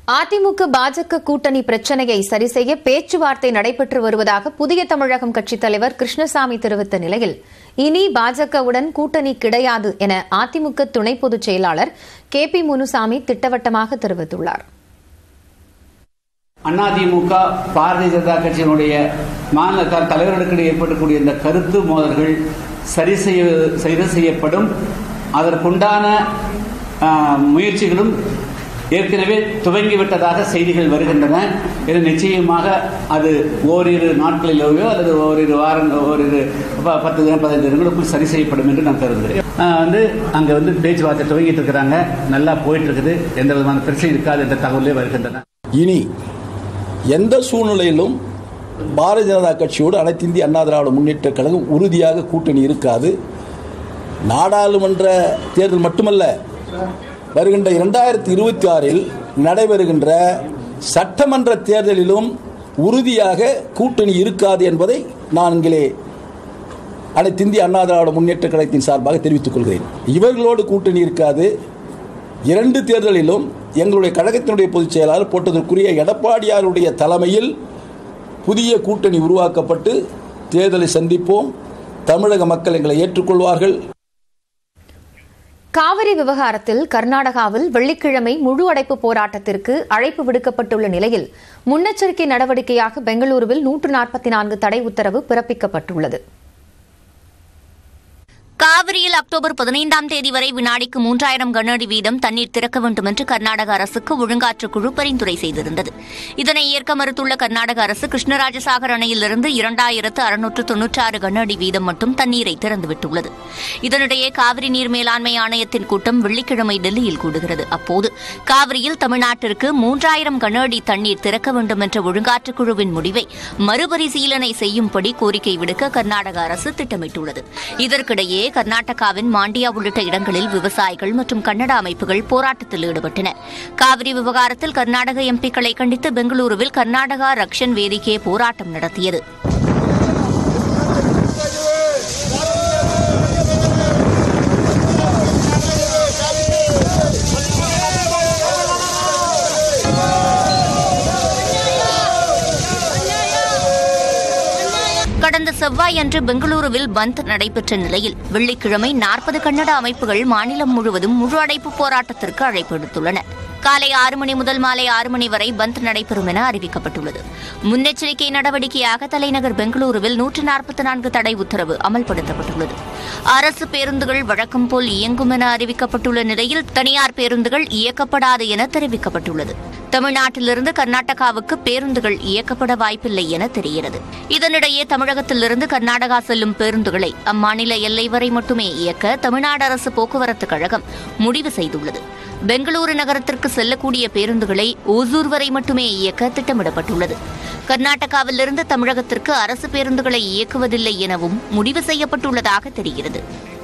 அதிமுக பாஜக கூட்டணி பிரச்சனையை சரிசெய்ய பேச்சுவார்த்தை நடைபெற்று வருவதாக புதிய தமிழகம் கட்சித் தலைவர் கிருஷ்ணசாமி தெரிவித்த நிலையில் இனி பாஜகவுடன் கூட்டணி கிடையாது என அதிமுக துணை பொதுச் செயலாளர் கே பி முனுசாமி திட்டவட்டமாக தெரிவித்துள்ளார் அதிமுக பாரதிய ஜனதா கட்சியினுடைய மாநில த- தலைவர்களுக்கு ஏற்படக்கூடிய இந்த கருத்து மோதல்கள் சரி செய்ய சரி செய்யப்படும் அதற்குண்டான ஆ, முயற்சிகளும் ஏற்கனவே துவங்கிவிட்டதாக செய்திகள் வருகின்றன இது நிச்சயமாக அது ஓரிரு நாட்களிலேயோ அல்லது ஓரிரு வாரம் ஓரிரு ப- பத்து தினம் பதினைந்து தினங்களுக்குள் சரி செய்யப்படும் என்று நான் கருதுகிறேன் ஆ, வந்து அங்கே வந்து பேச்சுவார்த்தை துவங்கிட்டு இருக்கிறாங்க நல்லா போயிட்டு இருக்குது எந்த விதமான பிரச்சனை இருக்காது என்ற தகவலே வருகின்றன இனி எந்த சூழ்நிலையிலும் பாரதிய ஜனதா கட்சியோடு அனைத்து இந்திய அண்ணா திராவிட முன்னேற்ற கழகம் உறுதியாக கூட்டணி இருக்காது நாடாளுமன்ற தேர்தல் மட்டுமல்ல வருகின்ற இரண்டாயிரத்தி இருபத்தி ஆறில் நடைபெறுகின்ற சட்டமன்ற தேர்தலிலும் உறுதியாக கூட்டணி இருக்காது என்பதை நான் இங்கே அனைத்து இந்திய அண்ணா திராவிட முன்னேற்ற கழகத்தின் சார்பாக தெரிவித்துக் கொள்கிறேன் இவர்களோடு கூட்டணி இருக்காது இரண்டு தேர்தலிலும் எங்களுடைய கழகத்தினுடைய பொதுச் செயலாளர் போட்டதற்குரிய எடப்பாடியாருடைய தலைமையில் புதிய கூட்டணி உருவாக்கப்பட்டு தேர்தலை சந்திப்போம் தமிழக மக்கள் எங்களை ஏற்றுக்கொள்வார்கள் காவிரி விவகாரத்தில் கர்நாடகாவில் வெள்ளிக்கிழமை முழு அடைப்பு போராட்டத்திற்கு அழைப்பு விடுக்கப்பட்டுள்ள நிலையில் முன்னெச்சரிக்கை நடவடிக்கையாக பெங்களூருவில் நூற்று நாற்பத்தி நான்கு தடை உத்தரவு பிறப்பிக்கப்பட்டுள்ளது காவிரியில் அக்டோபர் பதினைந்தாம் தேதி வரை வினாடிக்கு மூன்றாயிரம் கன அடி வீதம் தண்ணீர் திறக்க வேண்டும் என்று கர்நாடக அரசுக்கு ஒழுங்காற்று குழு பரிந்துரை செய்திருந்தது இதனை ஏற்க மறுத்துள்ள கர்நாடக அரசு கிருஷ்ணராஜசாகர் அணையிலிருந்து இரண்டாயிரத்து அறுநூற்று தொன்னூற்றாறு கன அடி வீதம் மட்டும் தண்ணீரை திறந்துவிட்டுள்ளது இதனிடையே காவிரி நீர் மேலாண்மை ஆணையத்தின் கூட்டம் வெள்ளிக்கிழமை டெல்லியில் கூடுகிறது அப்போது காவிரியில் தமிழ்நாட்டிற்கு மூன்றாயிரம் கன அடி தண்ணீர் திறக்க வேண்டும் என்ற ஒழுங்காற்று குழுவின் முடிவை மறுபரிசீலனை செய்யும்படி கோரிக்கை விடுக்க கர்நாடக அரசு திட்டமிட்டுள்ளது இதற்கிடையே கர்நாடகாவின் மாண்டியா உள்ளிட்ட இடங்களில் விவசாயிகள் மற்றும் கன்னட அமைப்புகள் போராட்டத்தில் ஈடுபட்டன காவிரி விவகாரத்தில் கர்நாடக எம்பிக்களை கண்டித்து பெங்களூருவில் கர்நாடகா ரக்ஷன் வேதிக்கே போராட்டம் நடத்தியது கடந்த செவ்வாயன்று பெங்களூருவில் பந்த் நடைபெற்ற நிலையில் வெள்ளிக்கிழமை நாற்பது கன்னட அமைப்புகள் மாநிலம் முழுவதும் முழு அடைப்பு போராட்டத்திற்கு அழைப்பு விடுத்துள்ளன காலை ஆறு மணி முதல் மாலை ஆறு மணி வரை பந்த் நடைபெறும் என அறிவிக்கப்பட்டுள்ளது முன்னெச்சரிக்கை நடவடிக்கையாக தலைநகர் பெங்களூருவில் நூற்று நாற்பத்தி நான்கு தடை உத்தரவு அமல்படுத்தப்பட்டுள்ளது அரசு பேருந்துகள் வழக்கம் போல் இயங்கும் என அறிவிக்கப்பட்டுள்ள நிலையில் தனியார் பேருந்துகள் இயக்கப்படாது என தெரிவிக்கப்பட்டுள்ளது தமிழ்நாட்டிலிருந்து கர்நாடகாவுக்கு பேருந்துகள் இயக்கப்பட வாய்ப்பில்லை என தெரிகிறது இதனிடையே தமிழகத்திலிருந்து கர்நாடகா செல்லும் பேருந்துகளை அம்மாநில எல்லை வரை மட்டுமே இயக்க தமிழ்நாடு அரசு போக்குவரத்து கழகம் முடிவு செய்துள்ளது பெங்களூரு நகரத்திற்கு செல்லக்கூடிய பேருந்துகளை ஓசூர் வரை மட்டுமே இயக்க திட்டமிடப்பட்டுள்ளது கர்நாடகாவிலிருந்து தமிழகத்திற்கு அரசு பேருந்துகளை இயக்குவதில்லை எனவும் முடிவு செய்யப்பட்டுள்ளதாக தெரிகிறது